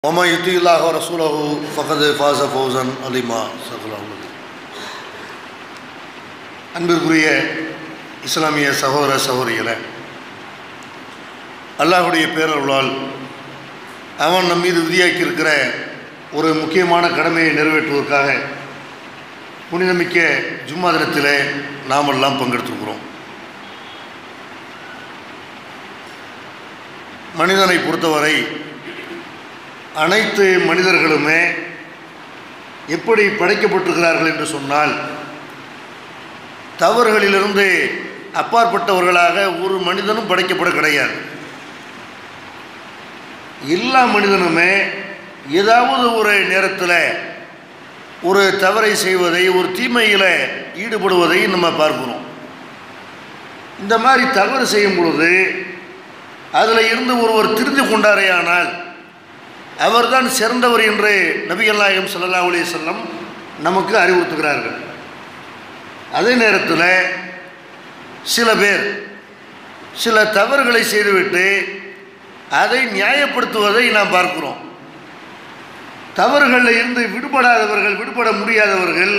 ومن يطيع الله ورسوله فقد فاز فوزا عظيما صدق الله العظيم. அன்பிற்குரிய இஸ்லாமிய சகோதர சகோதரிகளே அல்லாஹுடைய பேரருளால் அவன் நம் மீது விதியாக்கியிருக்கிற ஒரு முக்கியமான கடமையை நிறைவேற்றுவதற்காக புனிதமிக்க ஜும்மா தினத்திலே நாமெல்லாம் பங்கெடுத்திருக்கிறோம் மனிதனை பொறுத்தவரை அனைத்து மனிதர்களுமே எப்படி படைக்கப்பட்டிருக்கிறார்கள் என்று சொன்னால் தவறுகளிலிருந்து அப்பாற்பட்டவர்களாக ஒரு மனிதனும் படைக்கப்பட கிடையாது எல்லா மனிதனுமே ஏதாவது ஒரு நேரத்தில் ஒரு தவறை செய்வதை ஒரு தீமையில் ஈடுபடுவதை நம்ம பார்க்கிறோம் இந்த மாதிரி தவறு செய்யும் பொழுது அதில் இருந்து ஒருவர் திருந்தி கொண்டாரேயானால் அவர்தான் சிறந்தவர் என்று நபிகள் நாயகம் ஸல்லல்லாஹு அலைஹி வஸல்லம் நமக்கு அறிவுறுத்துகிறார்கள் அதே நேரத்தில் சில பேர் சில தவறுகளை செய்துவிட்டு அதை நியாயப்படுத்துவதை நாம் பார்க்கிறோம் தவறுகளில் இருந்து விடுபடாதவர்கள் விடுபட முடியாதவர்கள்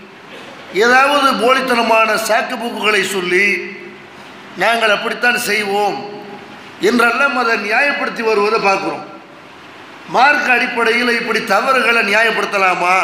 ஏதாவது போலித்தனமான சாக்கு போக்குகளை சொல்லி நாங்கள் அப்படித்தான் செய்வோம் என்றெல்லாம் அதை நியாயப்படுத்தி வருவதை பார்க்குறோம் மார்க் அடிப்படையில் இப்படி தவறுகளை நியாயப்படுத்தலாமா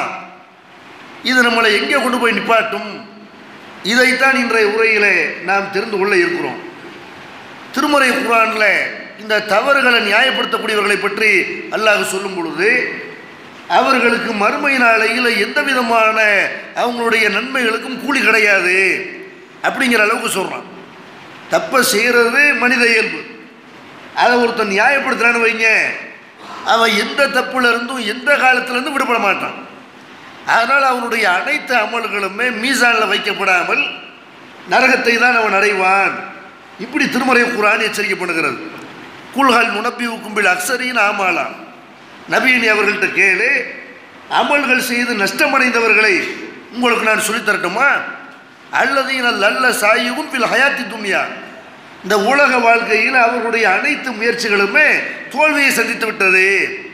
இது நம்மளை எங்கே கொண்டு போய் நிப்பாட்டும் இதைத்தான் இன்றைய உரையிலே நாம் தெரிந்து கொள்ள இருக்கிறோம் திருமறை குரானில் இந்த தவறுகளை நியாயப்படுத்தக்கூடியவர்களை பற்றி அல்லாஹ் சொல்லும் பொழுது அவர்களுக்கு மறுமை நாளையில் எந்த விதமான அவங்களுடைய நன்மைகளுக்கும் கூலி கிடையாது அப்படிங்கிற அளவுக்கு சொல்கிறான் தப்பை செய்கிறது மனித இயல்பு அதை ஒருத்தன் நியாயப்படுத்துறான்னு வைங்க அவன் எந்த தப்புல இருந்தும் எந்த காலத்திலேருந்து விடுபட மாட்டான் அதனால் அவனுடைய அனைத்து அமல்களுமே மீசானில் வைக்கப்படாமல் நரகத்தை தான் அவன் அடைவான் இப்படி திருமறை குரான் எச்சரிக்கை பண்ணுகிறது குல்ஹல் முனப்பி உக்கும்பில் அக்சரின் ஆமாலாம் நபீனி அவர்கள்ட்ட கேளு அமல்கள் செய்து நஷ்டமடைந்தவர்களை உங்களுக்கு நான் சொல்லித் தரட்டுமா அல்லது நல்ல சாயுவும் பில் ஹயாத்தி துன்யா இந்த உலக வாழ்க்கையில் அவர்களுடைய அனைத்து முயற்சிகளுமே தோல்வியை சந்தித்து விட்டது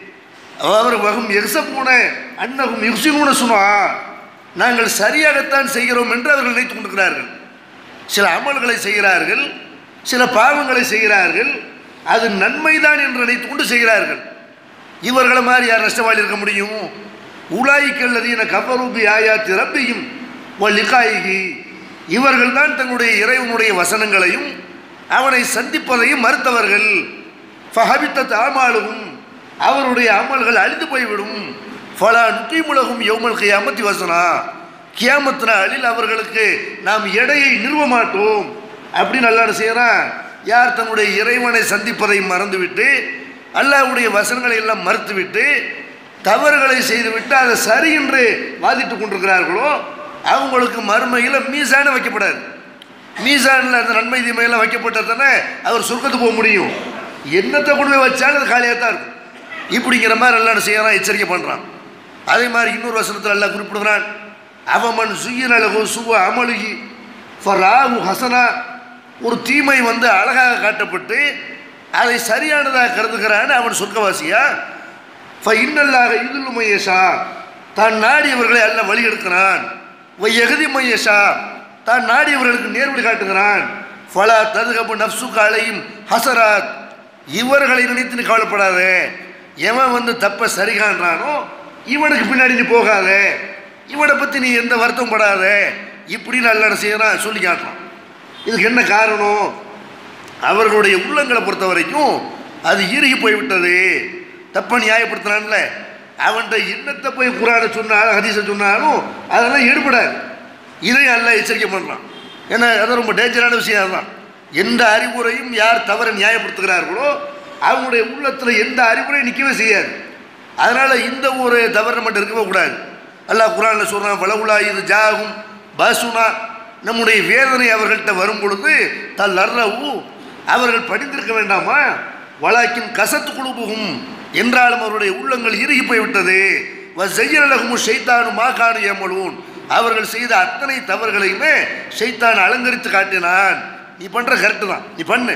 அவர் வகும் எக்ஸப்பூன அன்னகும் யுக்சினூன சுனா நாங்கள் சரியாகத்தான் செய்கிறோம் என்று அவர்கள் நினைத்துக் கொண்டிருக்கிறார்கள் சில அமல்களை செய்கிறார்கள் சில பாவங்களை செய்கிறார்கள் அது நன்மைதான் என்று நினைத்து கொண்டு செய்கிறார்கள் இவர்களை மாதிரி யார் நஷ்டவாளி இருக்க முடியும் உலாய்க்கல்லதீன கபரூபி ஆயாத்தி ரப்பியும் லிகாயிகி இவர்கள் தான் தங்களுடைய இறைவனுடைய வசனங்களையும் அவனை சந்திப்பதையும் மறுத்தவர்கள் ஃபஹபித்த தாமாலும் அவருடைய அமல்கள் அழிந்து போய்விடும் ஃபலா நுக்கிமுலகும் யௌமல் கியாமத்தி வசனா கியாமத் நாளில் அவர்களுக்கு நாம் எடையை நிறுவ மாட்டோம் அப்படின்னு அல்லாஹ் செய்கிறான் யார் தன்னுடைய இறைவனை சந்திப்பதை மறந்துவிட்டு அல்லாஹ்வுடைய வசனங்களை எல்லாம் மறுத்துவிட்டு தவறுகளை செய்துவிட்டு அதை சரி என்று வாதிட்டு கொண்டிருக்கிறார்களோ அவங்களுக்கு மறுமையில் மீசான வைக்கப்படாது மீசானில் அந்த நன்மை தீமையெல்லாம் வைக்கப்பட்டால் தானே அவர் சொர்க்கத்துக்கு போக முடியும் என்னத்தை கொண்டு போய் வச்சாலும் அது காலியாக தான் இருக்கும் இப்படிங்கிற மாதிரி எல்லாம் செய்யறான் எச்சரிக்கை பண்ணுறான் அதே மாதிரி இன்னொரு வசனத்தில் எல்லாம் குறிப்பிடுகிறான் அவமன் சுயினழகு சுவ அமலுகி ஃபராகு ஹசனா ஒரு தீமை வந்து அழகாக காட்டப்பட்டு அதை சரியானதாக கருதுகிறான்னு அவன் சொர்க்கவாசியா ஃப இன்னல்லாக இதுல்லு மையஷா தான் நாடியவர்களை அல்ல வழி எடுக்கிறான் வை எகுதி மையஷா தான் நாடியவர்களுக்கு நேர்வழி காட்டுகிறான் ஃபலா ததுகபு நப்சு காலையும் ஹசராத் இவர்களை நினைத்து நீ கவலைப்படாதே எவன் வந்து தப்பை சரி காண்றானோ இவனுக்கு பின்னாடி நீ போகாத இவனை பற்றி நீ எந்த வருத்தம் படாத இப்படி நல்ல செய்யறான் சொல்லி காட்டுறான் இதுக்கு என்ன காரணம் அவர்களுடைய உள்ளங்களை பொறுத்த வரைக்கும் அது இறுகி போய்விட்டது தப்பை நியாயப்படுத்துறான்ல அவன்கிட்ட என்னத்தை போய் குரானை சொன்னாலும் ஹதீஸை சொன்னாலும் அதெல்லாம் ஈடுபடாது இதையும் அல்ல எச்சரிக்கை பண்ணுறான் ஏன்னா அது ரொம்ப டேஞ்சரான விஷயம் அதுதான் எந்த அறிவுரையும் யார் தவறை நியாயப்படுத்துகிறார்களோ அவங்களுடைய உள்ளத்தில் எந்த அறிவுரையும் நிற்கவே செய்யாது அதனால் இந்த ஒரு தவறு மட்டும் இருக்கவே கூடாது அல்லாஹ் குரானில் சொல்கிறான் வளவுலா இது ஜாகும் பாசுனா நம்முடைய வேதனை அவர்கள்ட்ட வரும் பொழுது தல் அர்ரவு அவர்கள் படித்திருக்க வேண்டாமா வழக்கின் கசத்து குழுபுகும் என்றாலும் அவருடைய உள்ளங்கள் இறுகி போய்விட்டது செய்யலகும் ஷைத்தானு மாகாணு ஏமலூன் அவர்கள் செய்த அத்தனை தவறுகளையுமே ஷைத்தான் அலங்கரித்து காட்டினான் நீ பண்ணுற கரெக்டு தான் நீ பண்ணு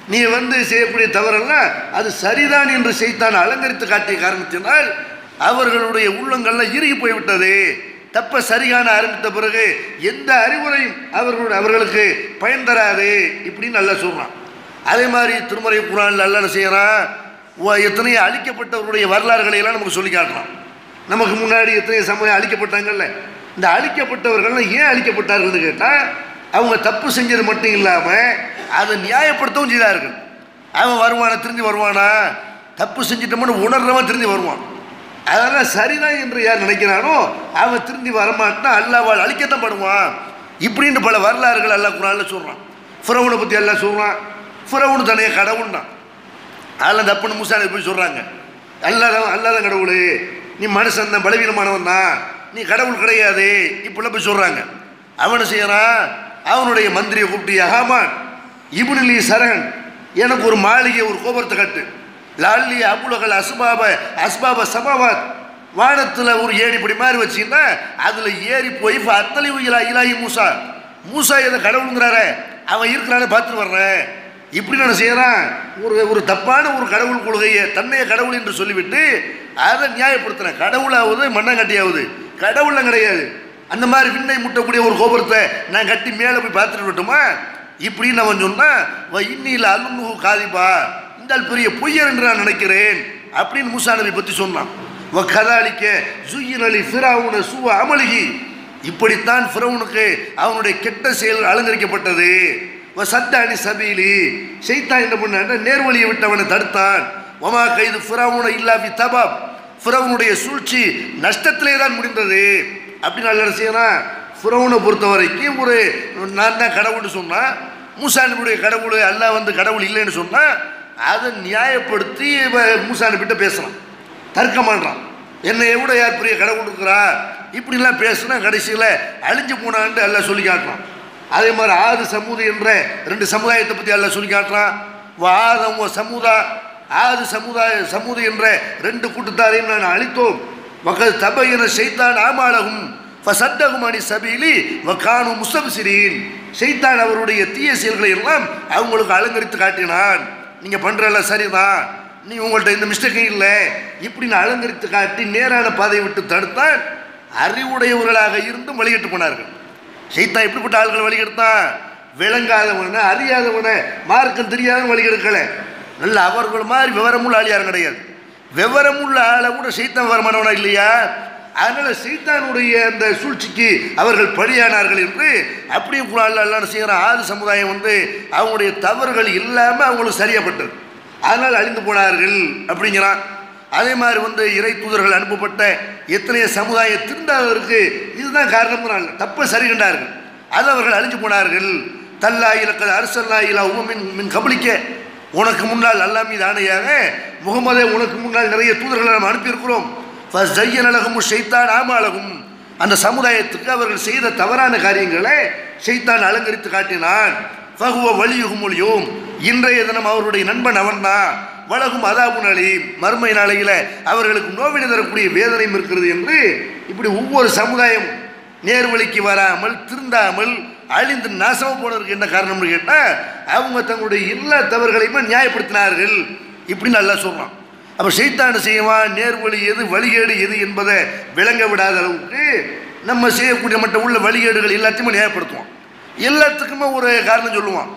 நீ வந்து செய்யக்கூடிய தவறெல்லாம் அது சரிதான் என்று செய்தான் அலங்கரித்து காட்டிய காரணத்தினால் அவர்களுடைய உள்ளங்கள்லாம் இறுகி போய்விட்டது தப்ப சரியான ஆரம்பித்த பிறகு எந்த அறிவுரையும் அவர்களுடைய அவர்களுக்கு பயன் தராது இப்படின்னு நல்லா சொல்றான் அதே மாதிரி திருமறை குரான்ல அல்ல என்ன செய்யறான் ஒ- எத்தனையோ அழிக்கப்பட்டவருடைய வரலாறுகளை எல்லாம் நமக்கு சொல்லி காட்டுறான் நமக்கு முன்னாடி எத்தனையோ சமயம் அழிக்கப்பட்டாங்கல்ல இந்த அழிக்கப்பட்டவர்கள்லாம் ஏன் அழிக்கப்பட்டார்கள்னு கேட்டால் அவங்க தப்பு செஞ்சது மட்டும் இல்லாமல் அதை நியாயப்படுத்தவும் செய்தார்கள் அவன் வருவானா திரும்பி வருவானா தப்பு செஞ்சிட்டோம்னு உணர்றவன் திரும்பி வருவான் அதெல்லாம் சரிதான் என்று யார் நினைக்கிறானோ அவன் திரும்பி வரமாட்டான் அல்லாவால் அழிக்கத்தான் படுவான் இப்படின்னு பல வரலாறுகள் அல்லாஹ் குரான்ல சொல்கிறான் ஃபிரௌனை பற்றி எல்லாம் சொல்கிறான் ஃபிரௌனு தனியாக கடவுள் தான் அதெல்லாம் தப்புன்னு மூசானி போய் சொல்கிறாங்க அல்லாதான் அல்லாதான் கடவுள் நீ மனுஷன் தான் பலவீனமானவன் தான் நீ கடவுள் கிடையாது இப்படிலாம் போய் சொல்கிறாங்க அவனை செய்கிறான் அவனுடைய மந்திரியை கூப்பிட்டு ஹாமான் இபுனிலி சரகன் எனக்கு ஒரு மாளிகை ஒரு கோபுரத்தை கட்டு லால்லி அபுலகல் அஸ்பாப அஸ்பாப சமாவாத் வானத்தில் ஒரு ஏணிப்படி மாதிரி வச்சீங்கன்னா அதில் ஏறி போய் அத்தலை இலா இலாயி மூசா மூசா எதை கடவுளுங்கிறாரே அவன் இருக்கிறானே பார்த்துட்டு வர்றேன் இப்படி நான் செய்கிறான் ஒரு ஒரு தப்பான ஒரு கடவுள் கொள்கையை தன்னைய கடவுள் என்று சொல்லிவிட்டு அதை நியாயப்படுத்துறேன் கடவுளாவது மண்ணாங்கட்டியாவது கடவுள்லாம் கிடையாது அந்த மாதிரி விண்ணை முட்டக்கூடிய ஒரு கோபுரத்தை நான் கட்டி மேலே போய் பார்த்துட்டு விட்டுமா இப்படின்னு அவன் சொன்னான் "வ இன்னில அலுன்னு காதிபா இந்த ஆள் பெரிய பொய்யர் என்று நான் நினைக்கிறேன் அப்படின்னு மூசா நபி பற்றி சொன்னான் "வ கதாலிக்க ஜுய்யின் அலி ஃபிராவுன சுவ அமலிகி இப்படித்தான் ஃபிரௌனுக்கு அவனுடைய கெட்ட செயல் அலங்கரிக்கப்பட்டது வ சத்தானி சபீலி செய்தான் என்ன பண்ண நேர்வழியை விட்டு அவனை தடுத்தான் ஒமா கைது ஃபிரௌன இல்லாபி தபாப் ஃபிரௌனுடைய சூழ்ச்சி நஷ்டத்திலே தான் முடிந்தது அப்படின்னு நல்ல செய்யறான் ஃபிரௌனை பொறுத்த வரைக்கும் ஒரு நான் தான் கடவுள்னு சொன்னான் மூசா நபியுடைய கடவுள் அல்லாஹ் வந்து கடவுள் இல்லைன்னு சொன்னா அதை நியாயப்படுத்தி இவன் மூசா நபிட்ட பேசுறான் தர்க்கம் பண்றான் என்னை விட யார் பெரிய கடவுள் இருக்கிறா இப்படிலாம் பேசுனா கடைசியில் அழிஞ்சு போனான்னு எல்லாம் சொல்லி காட்டுறான் அதே மாதிரி ஆது சமூது என்ற ரெண்டு சமுதாயத்தை பற்றி எல்லாம் சொல்லி காட்டுறான் வாதம் சமுதா ஆது சமுதாய சமூது என்ற ரெண்டு கூட்டத்தாரையும் நான் அழித்தோம் மக்கள் தபையின செய்தான் ஆமாலகும் ஃபசத்தகும் அணி சபீலி வக்கானு முஸ்தபிசிரீன் செய்தான் அவருடைய தீய செயல்களை எல்லாம் அவங்களுக்கு அலங்கரித்து காட்டினான் நீங்கள் பண்ணுறல சரிதான் நீ உங்கள்கிட்ட இந்த மிஸ்டேக்கும் இல்லை இப்படின்னு அலங்கரித்து காட்டி நேரான பாதையை விட்டு தடுத்தான் அறிவுடையவர்களாக இருந்தும் வழிகட்டு போனார்கள் செய்தான் எப்படிப்பட்ட ஆள்கள் வழிகெடுத்தான் விளங்காதவன அறியாதவன மார்க்கம் தெரியாதவன் வழிகெடுக்கல நல்ல அவர்கள் மாதிரி விவரமுள்ள ஆள் யாரும் கிடையாது விவரமுள்ள ஆளை கூட சைத்தான் விவரமானவனா இல்லையா அதனால சைத்தானுடைய அந்த சூழ்ச்சிக்கு அவர்கள் பலியானார்கள் என்று அப்படியே குரான்ல எல்லாம் செய்கிற ஆது சமுதாயம் வந்து அவங்களுடைய தவறுகள் இல்லாமல் அவங்களுக்கு சரியாப்பட்டது அதனால் அழிந்து போனார்கள் அப்படிங்கிறான் அதே மாதிரி வந்து இறை தூதர்கள் அனுப்பப்பட்ட எத்தனையோ சமுதாய திருந்தாதவருக்கு இதுதான் காரணம் தப்பை சரி கண்டார்கள் அது அவர்கள் அழிஞ்சு போனார்கள் தல்லா இலக்கல் அரசல்லா இலா உமின் மின் கபலிக்க உனக்கு முன்னால் அல்லா மீது ஆணையாக முகமதே உனக்கு முன்னால் நிறைய தூதர்களை நாம் அனுப்பியிருக்கிறோம் ஜையனழகும் ஷைத்தான் ஆமாலகும் அந்த சமுதாயத்துக்கு அவர்கள் செய்த தவறான காரியங்களை ஷைத்தான் அலங்கரித்து காட்டினான் ஃபகுவ வலியுகும் மொழியும் இன்றைய தினம் அவருடைய நண்பன் அவன்தான் வழகும் அதாபுன் அலி மறுமை நாளையில அவர்களுக்கு நோவினை தரக்கூடிய வேதனையும் இருக்கிறது என்று இப்படி ஒவ்வொரு சமுதாயம் நேர்வழிக்கு வராமல் திருந்தாமல் அழிந்து நாசமாக போனதற்கு என்ன காரணம்னு கேட்டால் அவங்க தங்களுடைய எல்லா தவறுகளையுமே நியாயப்படுத்தினார்கள் இப்படி நல்லா சொல்கிறான் அப்போ செய்தான செய்வான் நேர்வழி எது வழிகேடு எது என்பதை விளங்க விடாத அளவுக்கு நம்ம செய்யக்கூடிய மற்ற உள்ள வழிகேடுகள் எல்லாத்தையுமே நியாயப்படுத்துவோம் எல்லாத்துக்குமே ஒரு காரணம் சொல்லுவான்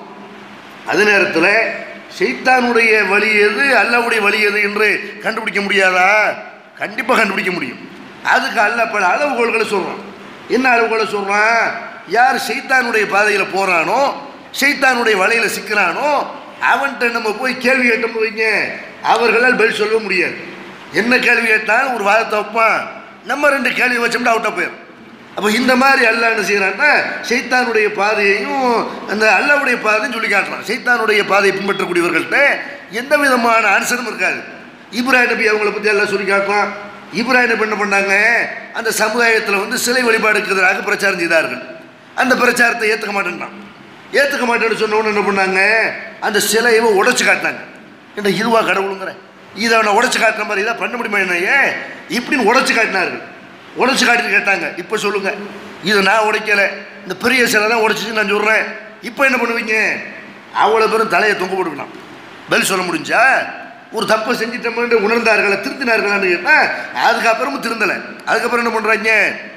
அதே நேரத்தில் செய்தானுடைய வழி எது அல்லாவுடைய வழி எது என்று கண்டுபிடிக்க முடியாதா கண்டிப்பாக கண்டுபிடிக்க முடியும் அதுக்கு அல்ல பல அளவுகோல்களை சொல்கிறான் என்ன அளவுகோலை சொல்கிறான் யார் செய்தானுடைய பாதையில் போகிறானோ செய்தானுடைய வலையில் சிக்கிறானோ அவன்கிட்ட நம்ம போய் கேள்வி கேட்டோம் வைங்க அவர்களால் பதில் சொல்ல முடியாது என்ன கேள்வி கேட்டாலும் ஒரு வாதத்தை வைப்பான் நம்ம ரெண்டு கேள்வி வச்சோம்னா அவுட்டாக போயிடும் அப்போ இந்த மாதிரி அல்லாஹ் என்ன செய்கிறான்னா சைத்தானுடைய பாதையையும் அந்த அல்லாவுடைய பாதையும் சொல்லி காட்டுறான் சைத்தானுடைய பாதையை பின்பற்றக்கூடியவர்கள்ட்ட எந்த விதமான ஆன்சரும் இருக்காது இப்ராஹிம் நபி அவங்கள பற்றி எல்லாம் சொல்லி காட்டுறான் இப்ராஹிம் நபி என்ன பண்ணாங்க அந்த சமுதாயத்தில் வந்து சிலை வழிபாடுக்கு எதிராக பிரச்சாரம் செய்தார்கள் அந்த பிரச்சாரத்தை ஏற்றுக்க மாட்டேன்றான் ஏற்றுக்க மாட்டேன்னு சொன்ன உடனே என்ன பண்ணாங்க அந்த சிலையை உடைச்சு காட்டினாங்க என்ன இதுவா கடவுளுங்கிற இதை அவனை உடைச்சு காட்டுற மாதிரி இதை பண்ண முடியுமா என்னையே இப்படின்னு உடைச்சு காட்டினார்கள் உடைச்சு காட்டிட்டு கேட்டாங்க இப்போ சொல்லுங்க இதை நான் உடைக்கலை இந்த பெரிய சிலை தான் உடைச்சிச்சு நான் சொல்கிறேன் இப்போ என்ன பண்ணுவீங்க அவ்வளோ பேரும் தலையை தொங்க போட்டுக்கலாம் பதில் சொல்ல முடிஞ்சா ஒரு தப்பு செஞ்சிட்டோம்னு உணர்ந்தார்களா திருந்தினார்களான்னு கேட்டால் அதுக்கப்புறமும் திருந்தலை அதுக்கப்புறம் என்ன பண்ணுறாங்க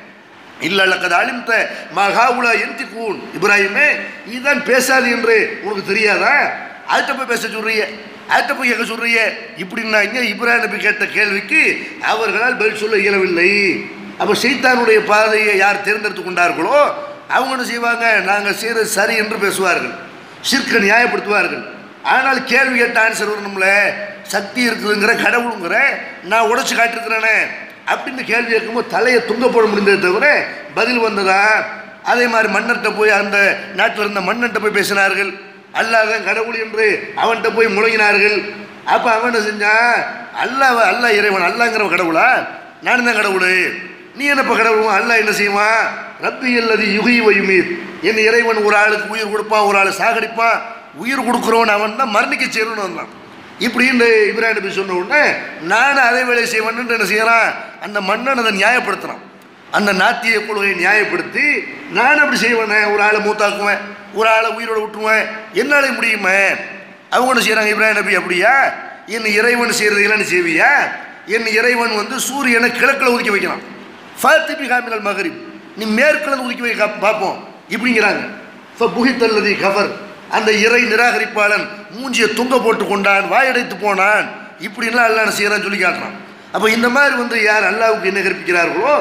இல்ல லக்கது அலிம்த மகாவுலா எந்தி கூன் இப்ராஹிமே இதுதான் பேசாது என்று உனக்கு தெரியாதா அதுகிட்ட போய் பேச சொல்றிய அதுகிட்ட போய் கேட்க சொல்றிய இப்படின்னாங்க இப்ராஹிம் நபி கேட்ட கேள்விக்கு அவர்களால் பதில் சொல்ல இயலவில்லை அப்போ சைத்தானுடைய பாதையை யார் தேர்ந்தெடுத்து கொண்டார்களோ அவங்க என்ன செய்வாங்க நாங்கள் செய்கிறது சரி என்று பேசுவார்கள் சிற்க நியாயப்படுத்துவார்கள் ஆனால் கேள்வி கேட்ட ஆன்சர் வரணும்ல சக்தி இருக்குதுங்கிற கடவுளுங்கிற நான் உடைச்சு காட்டிருக்கிறேனே அப்படின்னு கேள்வி கேட்கும்போது தலையை துங்க போட முடிந்ததை தவிர பதில் வந்ததா அதே மாதிரி மன்னர்கிட்ட போய் அந்த நாட்டில் இருந்த மன்னன்ட்ட போய் பேசினார்கள் அல்லாதான் கடவுள் என்று அவன்கிட்ட போய் முழங்கினார்கள் அப்போ அவன் என்ன செஞ்சான் அல்லாஹ் அல்லாஹ் இறைவன் அல்லாங்கிற கடவுளா நான் தான் கடவுள் நீ என்னப்பா கடவுள் அல்லாஹ் என்ன செய்வான் ரப்பி அல்லது யுகி வயுமீர் என் இறைவன் ஒரு ஆளுக்கு உயிர் கொடுப்பான் ஒரு ஆளை சாகடிப்பான் உயிர் கொடுக்குறவன் அவன் தான் மரணிக்க செய்யணும்னு வந்தான் இப்படின்னு இப்ராஹிம் நபி சொன்ன உடனே நானும் அதே வேலையை செய்வேன்னு என்ன செய்யறான் அந்த மன்னன் அதை நியாயப்படுத்துறான் அந்த நாத்திய கொள்கையை நியாயப்படுத்தி நான் அப்படி செய்வேனே ஒரு ஆளை மூத்தாக்குவேன் ஒரு ஆளை உயிரோட விட்டுருவேன் என்னாலே முடியுமே அவங்க என்ன செய்கிறாங்க இப்ராஹிம் நபி அப்படியா என் இறைவன் செய்கிறது இல்லைன்னு செய்வியா என் இறைவன் வந்து சூரியனை கிழக்கில் ஒதுக்கி வைக்கிறான் ஃபாத்திபி காமினல் மகரிப் நீ மேற்கில் ஒதுக்கி வை கா- பார்ப்போம் இப்படிங்கிறாங்க புகித்தல்லதி கவர் அந்த இறை நிராகரிப்பாளன் மூஞ்சியை துங்க போட்டு கொண்டான் வாயடைத்து போனான் இப்படிலாம் அல்லாஹ் என்ன செய்யறான்னு சொல்லி காட்டுறான் அப்போ இந்த மாதிரி வந்து யார் அல்லாவுக்கு என்ன கற்பிக்கிறார்களோ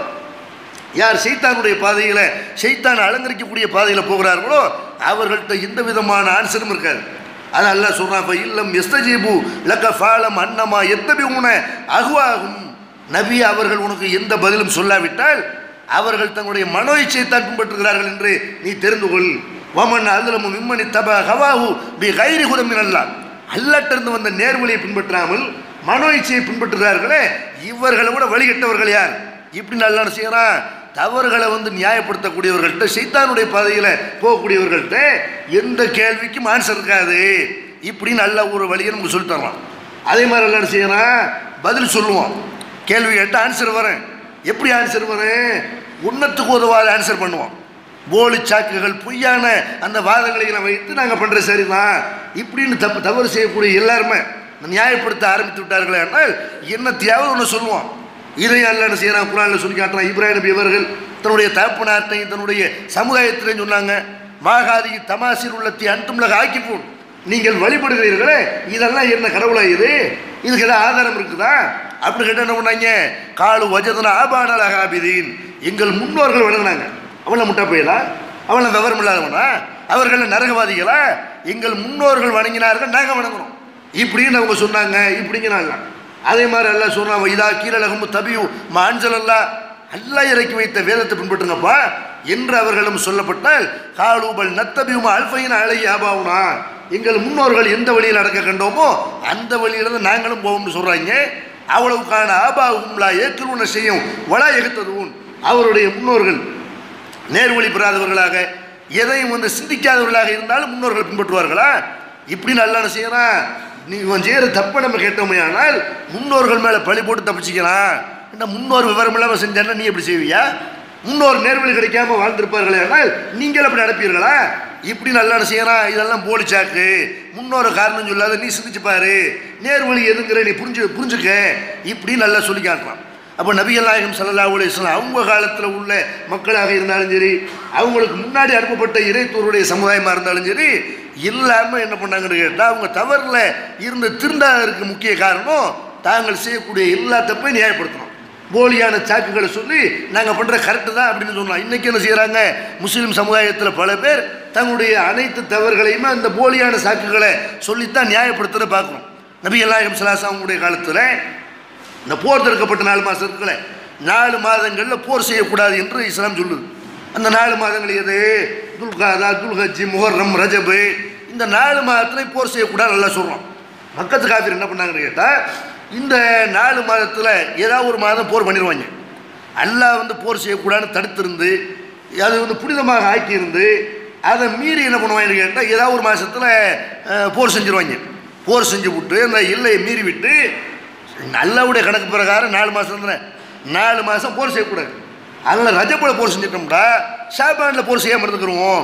யார் சைத்தானுடைய பாதையில் சைத்தான் அலங்கரிக்கக்கூடிய பாதையில் போகிறார்களோ அவர்கள்ட்ட எந்த விதமான ஆன்சரும் இருக்காது அது அல்லாஹ் சொல்றான் இப்போ இல்லம் எஸ்தஜீபு லக்க ஃபாலம் அன்னமா எத்தபி உன அகுவாகும் நபி அவர்கள் உனக்கு எந்த பதிலும் சொல்லாவிட்டால் அவர்கள் தங்களுடைய மனோ இச்சைத்தான் பின்பற்றுகிறார்கள் என்று நீ தெரிந்து கொள் வமன் அதுலமு மிம்மனி தப ஹவாஹு பி கைரி குதமின் அல்லா அல்லாட்டிருந்து வந்த நேர்வழியை பின்பற்றாமல் மனோ இச்சையை பின்பற்றுகிறார்களே இவர்களை விட வழிகட்டவர்கள் யார் இப்படி நல்லா செய்யறான் தவறுகளை வந்து நியாயப்படுத்தக்கூடியவர்கள்ட்ட சைத்தானுடைய பாதையில் போகக்கூடியவர்கள்ட்ட எந்த கேள்விக்கும் ஆன்சர் இருக்காது இப்படி நல்ல ஒரு வழியை நமக்கு சொல்லித் தரலாம் அதே மாதிரி எல்லாம் என்ன செய்யறான் பதில் சொல்லுவோம் கேள்வி கேட்டால் ஆன்சர் வரேன் எப்படி ஆன்சர் வரேன் உன்னத்துக்கு உதவாத ஆன்சர் பண்ணுவோம் போலி சாக்குகள் பொய்யான அந்த வாதங்களை எல்லாம் வைத்து நாங்கள் பண்ணுற சரிதான் இப்படின்னு தப்பு தவறு செய்யக்கூடிய எல்லாருமே நியாயப்படுத்த ஆரம்பித்து விட்டார்களே ஆனால் என்னத்தையாவது ஒன்று சொல்லுவோம் இதையும் அல்ல என்ன செய்யறான் குரானில் சொல்லி காட்டுறான் இப்ராஹிம் நபி அவர்கள் தன்னுடைய தகப்பனார்த்தையும் தன்னுடைய சமுதாயத்திலையும் சொன்னாங்க மாகாதி தமாசிர் உள்ளத்தி அன்றும்லக ஆக்கிப்போம் நீங்கள் வழிபடுகிறீர்களே இதெல்லாம் என்ன கடவுளா இது இதுக்கு ஏதாவது ஆதாரம் இருக்குதா அப்படி கேட்டால் என்ன பண்ணாங்க காலு வஜதன ஆபானல் அகாபிதீன் எங்கள் முன்னோர்கள் வணங்கினாங்க அவளை முட்டா போயலா அவளை விவரம் இல்லாதவனா அவர்கள் நரகவாதிகளா எங்கள் முன்னோர்கள் வணங்கினார்கள் நாங்கள் வணங்குறோம் இப்படின்னு அவங்க சொன்னாங்க இப்படிங்கிறாங்க அதே மாதிரி எல்லாம் சொன்னாங்க இதா கீழலகம் தபியு மாஞ்சல் அல்லா அல்லா இறக்கி வைத்த வேதத்தை பின்பற்றுங்கப்பா என்று அவர்களும் சொல்லப்பட்டால் காலூபல் நத்தபியுமா அல்பையின் அலை ஆபாவுனா எங்கள் முன்னோர்கள் எந்த வழியில் நடக்க கண்டோமோ அந்த வழியில தான் நாங்களும் போவோம்னு சொல்றாங்க அவ்வளவுக்கான ஆபாவும்லா ஏற்றுவன செய்யும் வளா எகுத்ததுவும் அவருடைய முன்னோர்கள் நேர்வழி பெறாதவர்களாக எதையும் வந்து சிந்திக்காதவர்களாக இருந்தாலும் முன்னோர்கள் பின்பற்றுவார்களா இப்படி நல்லா என்ன செய்யறான் நீ இவன் செய்கிற தப்பை நம்ம கேட்டோமே ஆனால் முன்னோர்கள் மேலே பழி போட்டு தப்பிச்சுக்கலாம் இந்த முன்னோர் விவரம் இல்லாமல் செஞ்சான்னா நீ எப்படி செய்வியா முன்னோர் நேர்வழி கிடைக்காம வாழ்ந்திருப்பார்களே ஆனால் நீங்கள் அப்படி நடப்பீர்களா இப்படி நல்லா என்ன செய்யறான் இதெல்லாம் போலி சாக்கு முன்னோர காரணம் சொல்லாத நீ சிந்திச்சு பாரு நேர்வழி எதுங்கிற நீ புரிஞ்சு புரிஞ்சுக்க இப்படி நல்லா சொல்லி காட்டுறான் அப்போ நபிகள் நாயகம் ஸல்லல்லாஹு அலைஹி வஸல்லம் அவங்க காலத்தில் உள்ள மக்களாக இருந்தாலும் சரி அவங்களுக்கு முன்னாடி அனுப்பப்பட்ட இறைத்தூருடைய சமுதாயமாக இருந்தாலும் சரி இல்லாமல் என்ன பண்ணாங்கன்னு கேட்டால் அவங்க தவறில் இருந்து திருந்தாதற்கு முக்கிய காரணம் தாங்கள் செய்யக்கூடிய எல்லா தப்பையும் நியாயப்படுத்தணும் போலியான சாக்குகளை சொல்லி நாங்கள் பண்ணுற கரெக்டு தான் அப்படின்னு சொன்னோம் இன்றைக்கி என்ன செய்கிறாங்க முஸ்லீம் சமுதாயத்தில் பல பேர் தங்களுடைய அனைத்து தவறுகளையுமே அந்த போலியான சாக்குகளை சொல்லித்தான் நியாயப்படுத்துகிற பார்க்கணும் நபிகள் நாயகம் ஸல்லல்லாஹு அவங்களுடைய காலத்தில் இந்த போர் தடுக்கப்பட்ட நாலு மாதம் இருக்குல்ல நாலு மாதங்களில் போர் செய்யக்கூடாது என்று இஸ்லாம் சொல்லுது அந்த நாலு மாதங்கள் எது துல்காதா துல்ஹஜ்ஜி முஹர்ரம் ரஜபு இந்த நாலு மாதத்துல போர் செய்யக்கூடாது நல்லா சொல்கிறோம் மக்கத்து காஃபிர் என்ன பண்ணாங்கன்னு கேட்டால் இந்த நாலு மாதத்தில் ஏதாவது ஒரு மாதம் போர் பண்ணிடுவாங்க அல்லாஹ் வந்து போர் செய்யக்கூடாதுன்னு தடுத்திருந்து அது வந்து புனிதமாக ஆக்கியிருந்து அதை மீறி என்ன பண்ணுவாங்கன்னு கேட்டால் ஏதாவது ஒரு மாதத்தில் போர் செஞ்சுருவாங்க போர் செஞ்சு விட்டு அந்த எல்லையை மீறி விட்டு அல்லாவுடைய கணக்கு பிரகாரம் நாலு மாதம் தானே நாலு மாதம் போர் செய்யக்கூடாது அதில் ரஜப்பில் போர் செஞ்சிட்டோம்டா ஷாபானில் போர் செய்யாமல் இருந்துக்கிறோம்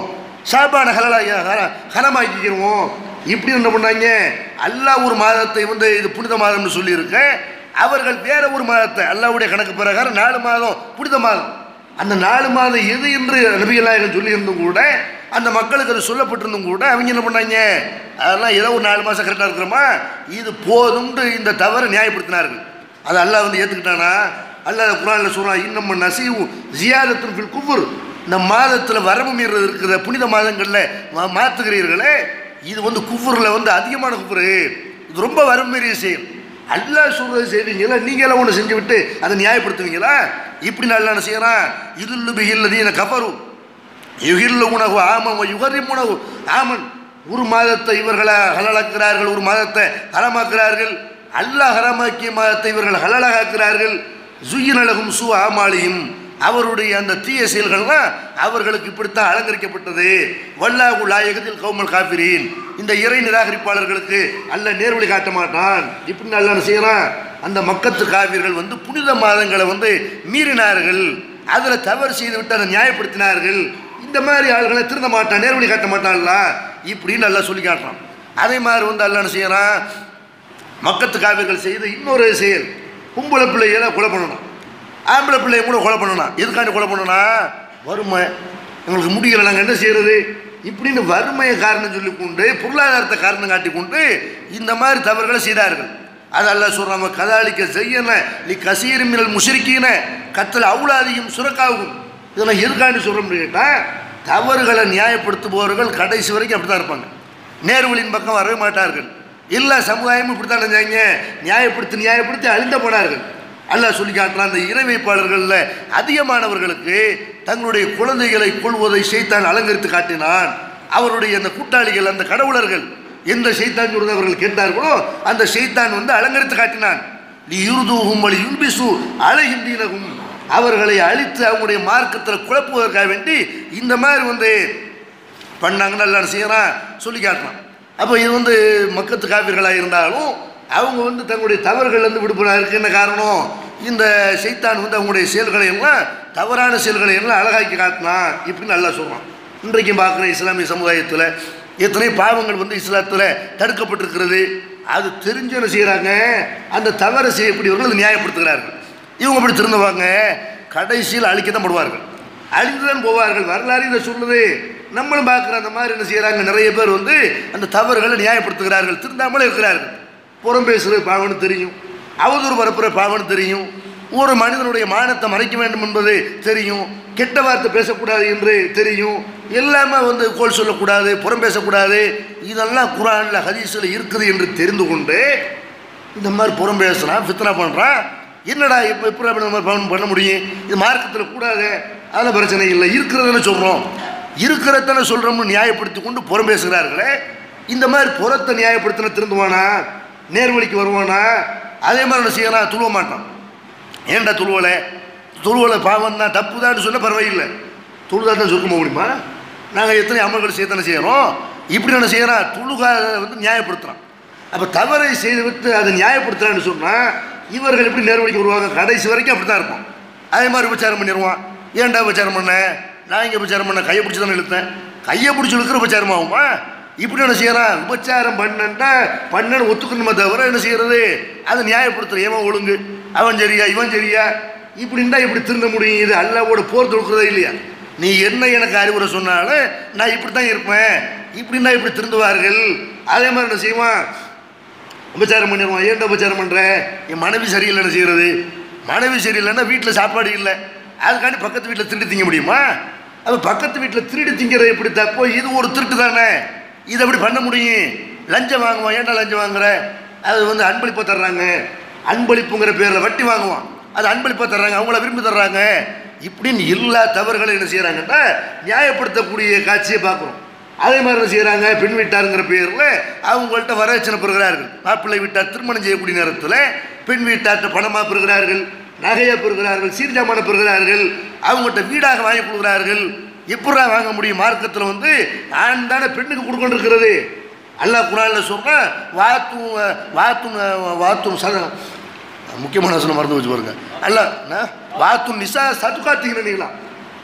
ஷாபான ஹலலா ஹனமாக்கிக்கிறோம் இப்படி என்ன பண்ணாங்க அல்லாஹ் ஒரு மாதத்தை வந்து இது புனித மாதம்னு சொல்லியிருக்க அவர்கள் வேற ஒரு மாதத்தை அல்லாஹ்வுடைய கணக்கு பிரகாரம் நாலு மாதம் புனித மாதம் அந்த நாலு மாதம் எது என்று நபிகளாயகம் சொல்லியிருந்தும் கூட அந்த மக்களுக்கு அது சொல்லப்பட்டிருந்தும் கூட அவங்க என்ன பண்ணாங்க அதெல்லாம் ஏதோ ஒரு நாலு மாதம் கரெக்டாக இருக்கிறோமா இது போதும்னு இந்த தவறை நியாயப்படுத்தினார்கள் அது அல்லாஹ் வந்து ஏற்றுக்கிட்டானா அல்லாஹ் குரானில் சொல்கிறான் இன்னும் நசீவு ஜியாதத்தின் ஃபில் குஃபுர் இந்த மாதத்தில் வரம்பு மீறது இருக்கிற புனித மாதங்களில் மா மாற்றுகிறீர்களே இது வந்து குஃபுரில் வந்து அதிகமான குஃபுரு இது ரொம்ப வரம்பு மீறிய செயல் அல்லாஹ் சொல்றது செய்வீங்களா நீங்களே ஒன்று செஞ்சு விட்டு அதை நியாயப்படுத்துவீங்களா இப்படி நல்லா என்ன செய்யறான் இதுல்லு பிகில்லதீன கஃபரு யுகில்லு உணவு ஆமன் யுகரிம் உணவு ஆமன் ஒரு மாதத்தை இவர்களை ஹலாலாக்குறார்கள் ஒரு மாதத்தை ஹரமாக்குறார்கள் அல்லாஹ் ஹரமாக்கிய மாதத்தை இவர்கள் ஹலாலாக்குறார்கள் ஜுயினலகும் சு ஆமாலியும் அவருடைய அந்த தீய செயல்கள்லாம் அவர்களுக்கு இப்படித்தான் அலங்கரிக்கப்பட்டது வல்லாஹு லாயகத்தில் கௌமல் காபிரீன் இந்த இறை நிராகரிப்பாளர்களுக்கு அல்ல நேர்வழி காட்ட மாட்டான் இப்படி நல்லா என்ன செய்யறான் அந்த மக்கத்து காவிர்கள் வந்து புனித மாதங்களை வந்து மீறினார்கள் அதில் தவறு செய்து விட்டு அதை நியாயப்படுத்தினார்கள் இந்த மாதிரி ஆளுகளை திருந்த மாட்டான் நேர்வழி காட்ட மாட்டான்ல இப்படின்னு நல்லா சொல்லி காட்டுறான் அதே மாதிரி வந்து அல்ல என்ன செய்யறான் மக்கத்து காவிர்கள் செய்த இன்னொரு செயல் கும்பளை பிள்ளைகளை கொலை பண்ணணும் ஆம்பளை பிள்ளைய கூட கொலை பண்ணணும் எதுக்காண்டி கொலை பண்ணணும் வறுமை எங்களுக்கு முடியல நாங்கள் என்ன செய்யறது இப்படின்னு வறுமையை காரணம் சொல்லி கொண்டு பொருளாதாரத்தை காரணம் காட்டி கொண்டு இந்த மாதிரி தவறுகளை செய்தார்கள் அது அல்ல சொல்கிறாங்க கதாலிக்க செய்யன நீ கசீர் மினல் முஷரிக்கீன கத்தல் அவுலாதியும் சுரக்காகும் இதெல்லாம் எதுக்காண்டி சொல்கிறோம்னு கேட்டால் தவறுகளை நியாயப்படுத்துபவர்கள் கடைசி வரைக்கும் அப்படி தான் இருப்பாங்க நேர்வழியின் பக்கம் வரவே மாட்டார்கள் எல்லா சமுதாயமும் இப்படி தான் நினைஞ்சாங்க நியாயப்படுத்தி நியாயப்படுத்தி அழிந்த போனார்கள் அல்லாஹ் சொல்லி காட்டுறான் அந்த இறை வைப்பாளர்களில் அதிகமானவர்களுக்கு தங்களுடைய குழந்தைகளை கொள்வதை செய்தான் அலங்கரித்து காட்டினான் அவருடைய அந்த கூட்டாளிகள் அந்த கடவுளர்கள் எந்த செய்தான் சொல்றதை அவர்கள் கேட்டார்களோ அந்த செய்தான் வந்து அலங்கரித்து காட்டினான் நீ யுருதூகும் வழி யுல்பிசு அழகின்றீனகும் அவர்களை அழித்து அவங்களுடைய மார்க்கத்தில் குழப்புவதற்காக வேண்டி இந்த மாதிரி வந்து பண்ணாங்கன்னு எல்லாம் செய்யறான் சொல்லி காட்டுறான் அப்போ இது வந்து மக்கத்து காப்பீர்களாக இருந்தாலும் அவங்க வந்து தங்களுடைய தவறுகள்லேருந்து விடுபடுறதுக்கு என்ன காரணம் இந்த சைத்தான் வந்து அவங்களுடைய செயல்களை எல்லாம் தவறான செயல்களை எல்லாம் அழகாக்கி காட்டினான் இப்படின்னு நல்லா சொல்கிறான் இன்றைக்கும் பார்க்குற இஸ்லாமிய சமுதாயத்தில் எத்தனை பாவங்கள் வந்து இஸ்லாத்தில் தடுக்கப்பட்டிருக்கிறது அது தெரிஞ்சு என்ன செய்கிறாங்க அந்த தவறை செய்யக்கூடியவர்கள் அதை நியாயப்படுத்துகிறார்கள் இவங்க அப்படி திருந்துவாங்க கடைசியில் அழிக்க தான் படுவார்கள் அழிந்து தான் போவார்கள் வரலாறு இதை சொல்லுது நம்மளும் பார்க்குற அந்த மாதிரி என்ன செய்கிறாங்க நிறைய பேர் வந்து அந்த தவறுகளை நியாயப்படுத்துகிறார்கள் திருந்தாமலே இருக்கிறார்கள் புறம் பேசுகிற பாவம்னு தெரியும் அவதூறு பரப்புகிற பாவம்னு தெரியும் ஒரு மனிதனுடைய மானத்தை மறைக்க வேண்டும் என்பது தெரியும் கெட்ட வார்த்தை பேசக்கூடாது என்று தெரியும் எல்லாமே வந்து கோல் சொல்லக்கூடாது புறம் பேசக்கூடாது இதெல்லாம் குரானில் ஹதீஸில் இருக்குது என்று தெரிந்து கொண்டு இந்த மாதிரி புறம் பேசுகிறான் ஃபித்னா பண்ணுறான் என்னடா இப்போ எப்படி அப்படி இந்த மாதிரி பண்ண- பண்ண முடியும் இது மார்க்கத்தில் கூடாது அதெல்லாம் பிரச்சனை இல்லை இருக்கிறதுன்னு சொல்கிறோம் இருக்கிறதானே சொல்கிறோம்னு நியாயப்படுத்தி கொண்டு புறம் பேசுகிறார்களே இந்த மாதிரி புறத்தை நியாயப்படுத்தின திருந்துவானா நேர்வழிக்கு வருவானா அதே மாதிரி என்ன செய்யலாம் துழுவ மாட்டான் ஏன்டா துழுவலை துழுவலை பாவம் தான் தப்பு தான் சொல்ல பரவாயில்லை துழுதா தான் சொல்ல முடியுமா நாங்கள் எத்தனை அமல்கள் செய்யத்தானே செய்கிறோம் இப்படி என்ன செய்யறான் துழுகா வந்து நியாயப்படுத்துகிறான் அப்போ தவறை செய்து விட்டு அதை நியாயப்படுத்துறான்னு சொன்னால் இவர்கள் எப்படி நேர்வழிக்கு வருவாங்க கடைசி வரைக்கும் அப்படி தான் இருப்போம் அதே மாதிரி உபச்சாரம் பண்ணிடுவான் ஏன்டா உபச்சாரம் பண்ண நான் இங்கே உபச்சாரம் பண்ண கையை பிடிச்சி தானே இழுத்தேன் கையை பிடிச்சி இழுக்கிற உபச்சாரம் ஆகுமா இப்படி என்ன செய்யறான் உபச்சாரம் பண்ணா பண்ணன்னு ஒத்துக்கணுமே தவிர என்ன செய்யறது அதை நியாயப்படுத்துற ஏவன் ஒழுங்கு அவன் சரியா இவன் சரியா இப்படின்னா இப்படி திருந்த முடியும் இது அல்லாவோட போர் தொடுக்கிறதே இல்லையா நீ என்ன எனக்கு அறிவுரை சொன்னாலும் நான் இப்படி தான் இருப்பேன் இப்படின்னா இப்படி திருந்துவார்கள் அதே மாதிரி என்ன செய்வான் உபச்சாரம் பண்ணிடுவான் ஏன்டா உபச்சாரம் பண்ணுற என் மனைவி சரியில்லைன்னு செய்கிறது மனைவி சரியில்லைன்னா வீட்டில் சாப்பாடு இல்லை அதுக்காண்டி பக்கத்து வீட்டில் திருடி திங்க முடியுமா அப்போ பக்கத்து வீட்டில் திருடி திங்கிறது எப்படி தப்போ இது ஒரு திருட்டு தானே இதை எப்படி பண்ண முடியும் லஞ்சம் வாங்குவான் ஏன்டா லஞ்சம் வாங்குற அது வந்து அன்பளிப்பாக தர்றாங்க அன்பளிப்புங்கிற பேரில் வட்டி வாங்குவான் அது அன்பளிப்பாக தர்றாங்க அவங்கள விரும்பி தர்றாங்க இப்படின்னு எல்லா தவறுகளை என்ன செய்கிறாங்கன்னா நியாயப்படுத்தக்கூடிய காட்சியை பார்க்குறோம் அதே மாதிரி என்ன செய்கிறாங்க பெண் வீட்டாருங்கிற பேரில் அவங்கள்ட்ட வரவச்சனை பெறுகிறார்கள் மாப்பிள்ளை வீட்டார் திருமணம் செய்யக்கூடிய நேரத்தில் பெண் வீட்டார்ட்ட பணமாக பெறுகிறார்கள் நகையை பெறுகிறார்கள் சீர்ஜாமான பெறுகிறார்கள் அவங்கள்ட்ட வீடாக வாங்கி கொடுக்குறார்கள் எப்படா வாங்க முடியும் மார்க்கத்தில் வந்து ஆண் தானே பெண்ணுக்கு கொடுக்கொண்டிருக்கிறது அல்லாஹ் குரானில் சொல்கிறேன் வாத்தும் வாத்தும் வாத்தும் சத முக்கியமான வசனம் மறந்து வச்சு பாருங்க அல்ல என்ன? வாத்தும் நிசா சதுக்காத்தீங்கன்னா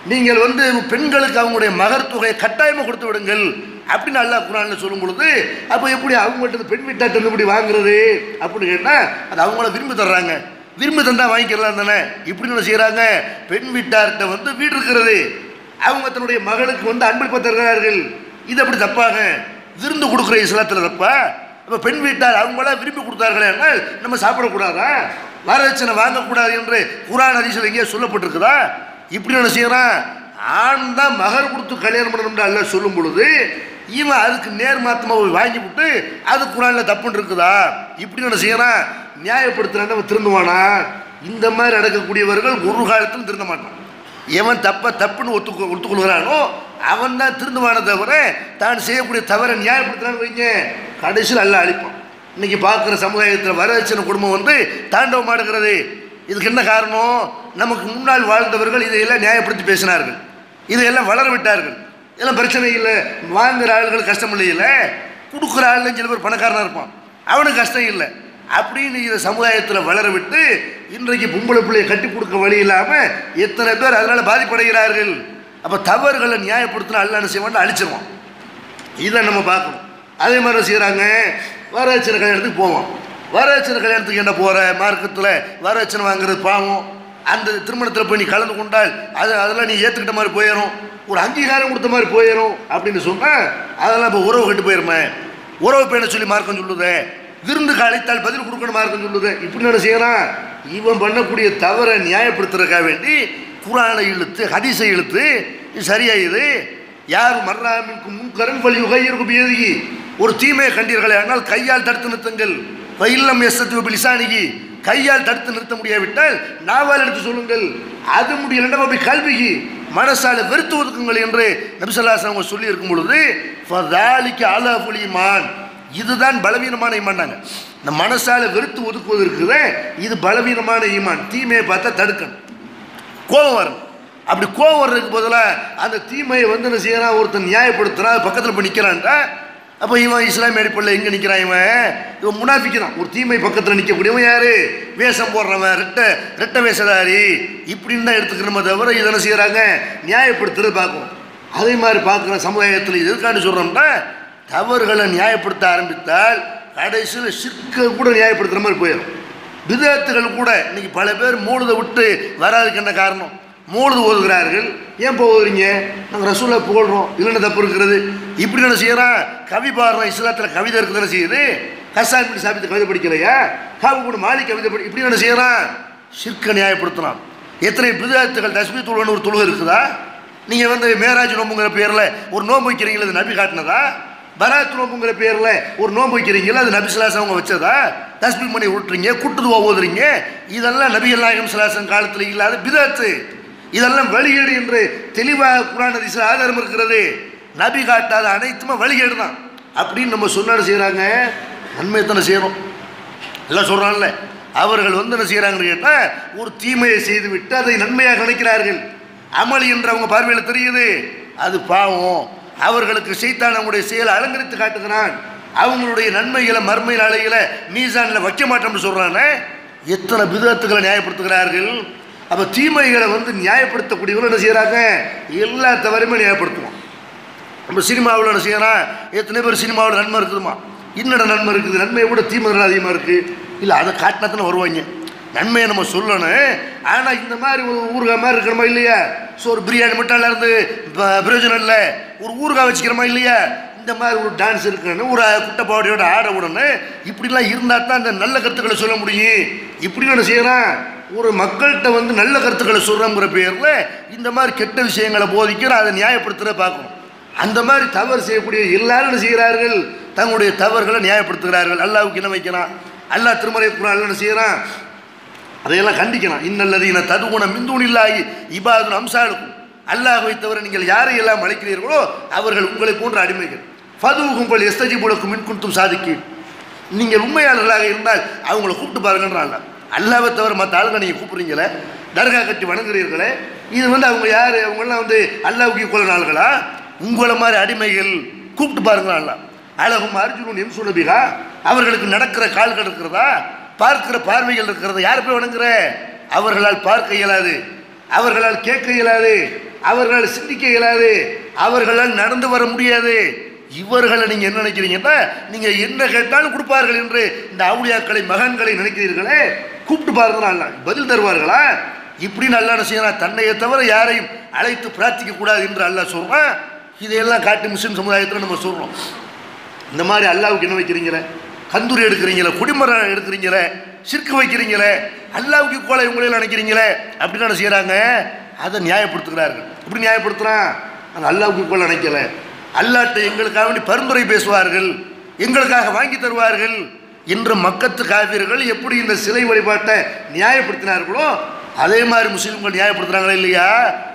நீங்கள் வந்து பெண்களுக்கு அவங்களுடைய மகர் தொகையை கட்டாயமாக கொடுத்து விடுங்கள் அப்படின்னு அல்லாஹ் குரான்ல சொல்லும் பொழுது அப்போ எப்படி அவங்கள்ட்ட பெண் வீட்டாட்ட இப்படி வாங்குறது அப்படின்னு கேட்டால் அது அவங்கள விரும்பி தர்றாங்க விரும்பி தந்தா வாங்கிக்கலாம் தானே இப்படி என்ன செய்கிறாங்க பெண் வீட்டார்கிட்ட வந்து வீடு இருக்கிறது அவங்க தன்னுடைய மகளுக்கு வந்து அன்பளிப்ப தருகிறார்கள் இது அப்படி தப்பாக விருந்து கொடுக்குற இஸ்லாத்தில் தப்பா அப்போ பெண் வீட்டார் அவங்களா விரும்பி கொடுத்தார்களே ஆனால் நம்ம சாப்பிடக்கூடாதா வரதட்சணை வாங்கக்கூடாது என்று குரான் ஹதீஸில் எங்கேயோ சொல்லப்பட்டிருக்குதா இப்படி என்ன செய்யறான் ஆண் தான் மகர் கொடுத்து கல்யாணம் பண்ணணும்னு அல்ல சொல்லும் பொழுது இவன் அதுக்கு நேர் மாத்தமா போய் வாங்கி விட்டு அது குரான்ல தப்புன்னு இருக்குதா இப்படி என்ன செய்யறான் நியாயப்படுத்துறான் அவன் திருந்துவானா இந்த மாதிரி நடக்கக்கூடியவர்கள் ஒரு காலத்திலும் திருந்த மாட்டான் எவன் தப்ப தப்புன்னு ஒத்துக்கு ஒத்துக்கொள்கிறானோ அவன் தான் திருந்துவானே தவிர தான் செய்யக்கூடிய தவறை நியாயப்படுத்துறான்னு வைங்க கடைசியில் அல்ல அழிப்பான் இன்னைக்கு பார்க்குற சமுதாயத்தில் வரதட்சணை குடும்பம் வந்து தாண்டவம் ஆடுகிறது இதுக்கு என்ன காரணம் நமக்கு முன்னால் வாழ்ந்தவர்கள் இதையெல்லாம் நியாயப்படுத்தி பேசினார்கள் இதையெல்லாம் வளர விட்டார்கள் இதெல்லாம் பிரச்சனை இல்லை வாங்குற ஆளுகள் கஷ்டம் இல்லையில கொடுக்குற ஆளுன்னு சில பேர் பணக்காரனாக இருப்பான் அவனுக்கு கஷ்டம் இல்லை அப்படின்னு இதை சமுதாயத்தில் வளர விட்டு இன்றைக்கு பொம்பளை பிள்ளையை கட்டி கொடுக்க வழி இல்லாமல் எத்தனை பேர் அதனால் பாதிப்படைகிறார்கள் அப்போ தவறுகளை நியாயப்படுத்தினா அல்ல என்ன செய்வான் அழிச்சிருவான் இதை நம்ம பார்க்கணும் அதே மாதிரி என்ன செய்கிறாங்க வரதட்சணை கல்யாணத்துக்கு போவோம் வரதட்சணை கல்யாணத்துக்கு என்ன போகிற மார்க்கத்தில் வரதட்சணை வாங்குறது பாவம் அந்த திருமணத்தில் போய் நீ கலந்து கொண்டால் அது அதெல்லாம் நீ ஏற்றுக்கிட்ட மாதிரி போயிடும் ஒரு அங்கீகாரம் கொடுத்த மாதிரி போயிடும் அப்படின்னு சொன்னால் அதெல்லாம் இப்போ உறவு கட்டு போயிருமே உறவு பேண சொல்லி மார்க்கம் சொல்லுதே விருந்துக்கு அழைத்தால் பதில் கொடுக்கணும் மார்க்கம் சொல்லுது இப்படி என்ன செய்யறான் இவன் பண்ணக்கூடிய தவறை நியாயப்படுத்துறதுக்காக வேண்டி குரானை இழுத்து ஹதீஸை இழுத்து இது சரியா இது யார் மர்ராமிற்கு முன்கரன் பள்ளி உகையிற்கு பியதி ஒரு தீமையை கண்டீர்களே ஆனால் கையால் தடுத்து நிறுத்துங்கள் பயிலம் எஸ்எத்து லிசானிகி கையால் தடுத்து நிறுத்த முடியாவிட்டால் நாவால் எடுத்து சொல்லுங்கள் அது முடியலன்னா போய் கல்விக்கு மனசால வெறுத்து ஒதுக்குங்கள் என்று நபிசல்லாஸ் அவங்க சொல்லி இருக்கும் பொழுது ஃபதாலிக்கு அலா புலிமான் இதுதான் பலவீனமான ஈமான்னாங்க இந்த மனசால வெறுத்து ஒதுக்குவது இருக்குதே இது பலவீனமான ஈமான் தீமையை பார்த்தா தடுக்கணும் கோபம் வரும் அப்படி கோபம் வர்றதுக்கு பதிலாக அந்த தீமையை வந்து என்ன செய்யறான் ஒருத்தன் நியாயப்படுத்துறான் அது பக்கத்தில் போய் நிற்கிறான்டா அப்போ இவன் இஸ்லாமிய அடிப்படையில் எங்கே நிற்கிறான் இவன் இவன் முனாஃபிக்கிறான் ஒரு தீமை பக்கத்தில் நிற்கக்கூடியவன் யாரு வேஷம் போடுறவன் ரெட்ட ரெட்ட வேஷதாரி இப்படின்னு தான் எடுத்துக்கிறோமே தவிர இதை என்ன செய்கிறாங்க நியாயப்படுத்துறது பார்க்கும் அதே மாதிரி பார்க்குற சமுதாயத்தில் இது எதுக்காண்டி சொல்கிறோம்னா தவறுகளை நியாயப்படுத்த ஆரம்பித்தால் கடைசியில் சிற்க கூட நியாயப்படுத்துகிற மாதிரி போயிடும் விதத்துகள் கூட இன்னைக்கு பல பேர் மூழுதை விட்டு வராதுக்கு என்ன காரணம் மூழுது ஓதுகிறார்கள் ஏன் போகுறீங்க நாங்கள் ரசூலை புகழ்றோம் இல்லைன்னு தப்பு இருக்கிறது இப்படி என்ன செய்யறோம் கவி பாடுறோம் இஸ்லாத்தில் கவிதை இருக்குதானே செய்யுது கசாமி சாப்பிட்டு கவிதை படிக்கலையா காவு கூட மாலி கவிதை படி இப்படி என்ன செய்யறான் சிற்க நியாயப்படுத்தலாம் எத்தனை விதத்துகள் தஸ்மி தொழுவன்னு ஒரு தொழுகை இருக்குதா நீங்கள் வந்து மேராஜ் நோம்புங்கிற பேரில் ஒரு நோம்பு வைக்கிறீங்களா அது நபி காட்டினதா பராத் நோம்புங்கிற பேரில் ஒரு நோம்பு வைக்கிறீங்களா அது நபி சிலாசம் அவங்க வச்சதா தஸ்மி பண்ணி விட்டுறீங்க குட்டுதுவா ஓதுறீங்க இதெல்லாம் நபிகள் நாயகம் சிலாசம் காலத்தில் இல்லாத பிதாத்து இதெல்லாம் வழிகேடு என்று தெளிவாக குரான் ஹதீஸ்ல ஆதாரம் இருக்கிறது நபி காட்டாத அனைத்துமே வழிகேடு தான் அப்படின்னு நம்ம சொன்னாடு செய்கிறாங்க நன்மை தானே செய்யணும் எல்லாம் சொல்கிறான்ல அவர்கள் வந்து என்ன செய்கிறாங்கன்னு கேட்டால் ஒரு தீமையை செய்து விட்டு அதை நன்மையாக நினைக்கிறார்கள் அமளி என்று அவங்க பார்வையில் தெரியுது அது பாவம் அவர்களுக்கு சைத்தான் அவங்களுடைய செயலை அலங்கரித்து காட்டுகிறான் அவங்களுடைய நன்மைகளை மர்மை நாளைகளை மீசானில் வைக்க மாட்டோம்னு சொல்கிறானே எத்தனை விதத்துக்களை நியாயப்படுத்துகிறார்கள் அப்போ தீமைகளை வந்து நியாயப்படுத்தக்கூடியவர்கள் என்ன செய்கிறாங்க எல்லா தவறுமே நியாயப்படுத்துவோம் நம்ம சினிமாவில் என்ன செய்யறான் எத்தனை பேர் சினிமாவில் நன்மை இருக்குதுமா என்னடா நன்மை இருக்குது நன்மையை விட தீமை தான் அதிகமாக இருக்குது இல்லை அதை காட்டினா தானே வருவாங்க நன்மையை நம்ம சொல்லணும் ஆனால் இந்த மாதிரி ஒரு ஊறுகாய் மாதிரி இருக்கணுமா இல்லையா ஸோ ஒரு பிரியாணி மட்டும் நல்லா இருந்து ப- பிரயோஜனம் இல்லை ஒரு ஊறுகாய் வச்சுக்கிறோமா இல்லையா இந்த மாதிரி ஒரு டான்ஸ் இருக்கணும் ஒரு குட்டப்பாவடியோட ஆட விடணும் இப்படிலாம் இருந்தால் தான் அந்த நல்ல கருத்துக்களை சொல்ல முடியும் இப்படி என்ன செய்யறான் ஒரு மக்கள்கிட்ட வந்து நல்ல கருத்துக்களை சொல்கிறோங்கிற பேரில் இந்த மாதிரி கெட்ட விஷயங்களை போதிக்கிற அதை நியாயப்படுத்துகிற பார்க்கணும் அந்த மாதிரி தவறு செய்யக்கூடிய எல்லாரும் என்ன செய்கிறார்கள் தங்களுடைய தவறுகளை நியாயப்படுத்துகிறார்கள் அல்லாவுக்கு என்ன வைக்கிறான் அல்லாஹ் திருமறை குரான் என்ன செய்கிறான் அதையெல்லாம் கண்டிக்கணும் இன்னல்லதீன ததுகுண மிந்தூன் இல்லாயி இபாதுன் அம்சாலுக்கும் அல்லாஹ் வைத்தவரை நீங்கள் யாரை எல்லாம் அழைக்கிறீர்களோ அவர்கள் உங்களை போன்ற அடிமைகள் ஃபதுவுக்கும் உங்கள் எஸ்தஜி புலக்கும் மின்குந்தும் சாதிக்கு நீங்கள் உண்மையாளர்களாக இருந்தால் அவங்கள கூப்பிட்டு பாருங்கன்றாங்க அல்லாவை தவிர மற்ற ஆளுங்க நீங்கள் கூப்பிடுறீங்களே தர்கா கட்டி வணங்குறீர்களே இது வந்து அவங்க யார் அவங்கெல்லாம் வந்து அல்லாவுக்கு கொள்ள ஆளுகளா உங்களை மாதிரி அடிமைகள் கூப்பிட்டு பாருங்களா அல்லா அழகும் அர்ஜுனன் எம் சுனபிகா அவர்களுக்கு நடக்கிற கால்கள் இருக்கிறதா பார்க்கிற பார்வைகள் இருக்கிறதா யார் போய் வணங்குற அவர்களால் பார்க்க இயலாது அவர்களால் கேட்க இயலாது அவர்களால் சிந்திக்க இயலாது அவர்களால் நடந்து வர முடியாது இவர்களை நீங்க என்ன நினைக்கிறீங்கன்னா நீங்க என்ன கேட்டாலும் கொடுப்பார்கள் என்று இந்த அவுளியாக்களை மகன்களை நினைக்கிறீர்களே கூப்பிட்டு பாருங்க அல்ல பதில் தருவார்களா இப்படி நல்லா என்ன செய்யலாம் தன்னையை தவிர யாரையும் அழைத்து பிரார்த்திக்க கூடாது என்று அல்லாஹ் சொல்றான் இதையெல்லாம் காட்டி முஸ்லிம் சமுதாயத்தில் நம்ம சொல்றோம் இந்த மாதிரி அல்லாவுக்கு என்ன வைக்கிறீங்களே கந்தூரி எடுக்கிறீங்களே குடிமரம் எடுக்கிறீங்களே சிற்கு வைக்கிறீங்களே அல்லாவுக்கு கோலை உங்களையும் நினைக்கிறீங்களே அப்படின்னு என்ன செய்கிறாங்க அதை நியாயப்படுத்துகிறார்கள் இப்படி நியாயப்படுத்துகிறான் அந்த அல்லாவுக்கு கோலை நினைக்கல அல்லாட்ட எங்களுக்காக வேண்டி பரிந்துரை பேசுவார்கள் எங்களுக்காக வாங்கி தருவார்கள் என்று மக்கத்து காவியர்கள் எப்படி இந்த சிலை வழிபாட்டை நியாயப்படுத்தினார்களோ அதே மாதிரி முஸ்லீம்கள் நியாயப்படுத்துகிறாங்களா இல்லையா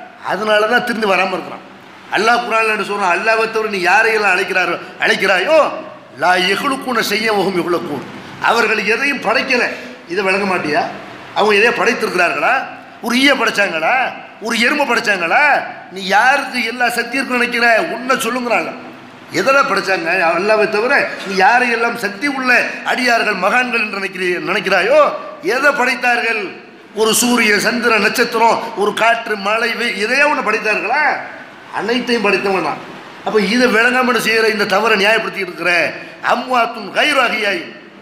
அதனால தான் திரும்பி வராமல் இருக்கிறான் அல்லாஹ் குரான் என்று சொல்கிறான் அல்லாவை தவிர நீ யாரையெல்லாம் அழைக்கிறாரோ அழைக்கிறாயோ லா எகுழுக்கூன செய்ய முகம் எகுழுக்கூன் அவர்கள் எதையும் படைக்கலை இதை விளங்க மாட்டியா அவங்க எதையோ படைத்திருக்கிறார்களா ஒரு ஈய படைச்சாங்களா ஒரு எறும்பை படைச்சாங்களா நீ யாருக்கு எல்லா சக்தி இருக்குன்னு நினைக்கிற உன்னை சொல்லுங்கிறாங்க எதெல்லாம் படைச்சாங்க அல்லாவை தவிர நீ யாரையெல்லாம் சக்தி உள்ள அடியார்கள் மகான்கள் என்று நினைக்கிறீ நினைக்கிறாயோ எதை படைத்தார்கள் ஒரு சூரியன் சந்திரன் நட்சத்திரம் ஒரு காற்று மழை வெய்- எதையோ ஒன்று படைத்தார்களா அனைத்தையும் படைத்தவன் தான் அப்போ இதை விளங்காமல் செய்கிற இந்த தவறை நியாயப்படுத்திட்டு இருக்கிற அம்வாத்தும் கைராகியாய்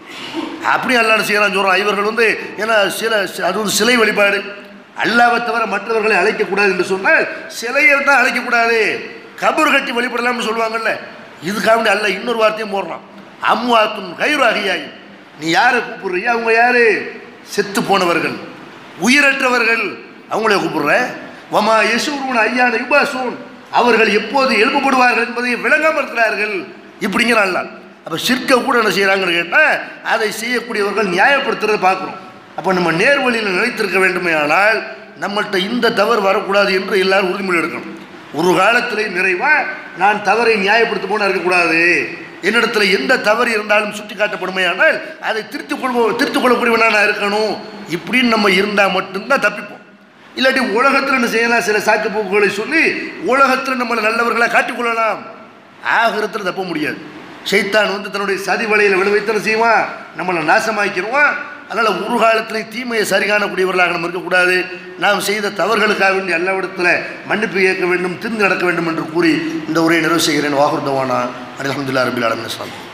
அப்படி அல்லாஹ் செய்யறான் சொல்கிறான் இவர்கள் வந்து ஏன்னா சில அது ஒரு சிலை வழிபாடு அல்லாவை தவிர மற்றவர்களை அழைக்கக்கூடாது என்று சொன்னால் சிலையை தான் அழைக்கக்கூடாது கபர் கட்டி வழிபடலாம்னு சொல்லுவாங்கல்ல இதுக்காக வேண்டி அல்ல இன்னொரு வார்த்தையும் போடுறான் அம்வாத்தும் கைராகியாய் நீ யாரை கூப்பிடுறீங்க அவங்க யாரு செத்து போனவர்கள் உயிரற்றவர்கள் அவங்கள கூப்பிடுற வமா யசூரூன் ஐயான யுபாசூன் அவர்கள் எப்போது எழுப்பப்படுவார்கள் என்பதை விளங்காமல் இருக்கிறார்கள் இப்படிங்கிற அல்லாஹ் அப்போ சிற்க கூட என்ன செய்கிறாங்கன்னு கேட்டால் அதை செய்யக்கூடியவர்கள் நியாயப்படுத்துறதை பார்க்குறோம் அப்போ நம்ம நேர்வழியில் நிலைத்திருக்க வேண்டுமே ஆனால் நம்மள்கிட்ட இந்த தவறு வரக்கூடாது என்று எல்லாரும் உறுதிமொழி எடுக்கணும் ஒரு காலத்திலே நிறைவாக நான் தவறை நியாயப்படுத்த போன இருக்கக்கூடாது என்னிடத்துல எந்த தவறு இருந்தாலும் சுட்டி காட்டப்படுமையானால் அதை திருத்திக் கொள்வோ திருத்திக் கொள்ளக்கூடியவனா நான் இருக்கணும் இப்படின்னு நம்ம இருந்தால் மட்டும்தான் தப்பிப்போம் இல்லாட்டி உலகத்தில் என்ன செய்யலாம் சில சாக்கு போக்குகளை சொல்லி உலகத்தில் நம்மளை நல்லவர்களாக காட்டிக்கொள்ளலாம் ஆகிரத்தில் தப்ப முடியாது ஷைத்தான் வந்து தன்னுடைய சதி வலையில் விளைவித்தன செய்வான் நம்மளை நாசமாக்கிடுவான் அதனால் ஒரு காலத்திலையும் தீமையை சரி காணக்கூடியவர்களாக நம்ம இருக்கக்கூடாது நாம் செய்த தவறுகளுக்காக வேண்டி எல்லாவிடத்தில் மன்னிப்பு கேட்க வேண்டும் திருந்து நடக்க வேண்டும் என்று கூறி இந்த உரையை நிறைவு செய்கிறேன் வாகுர்தவானா அலமதுல்லா ரபில் அலமின்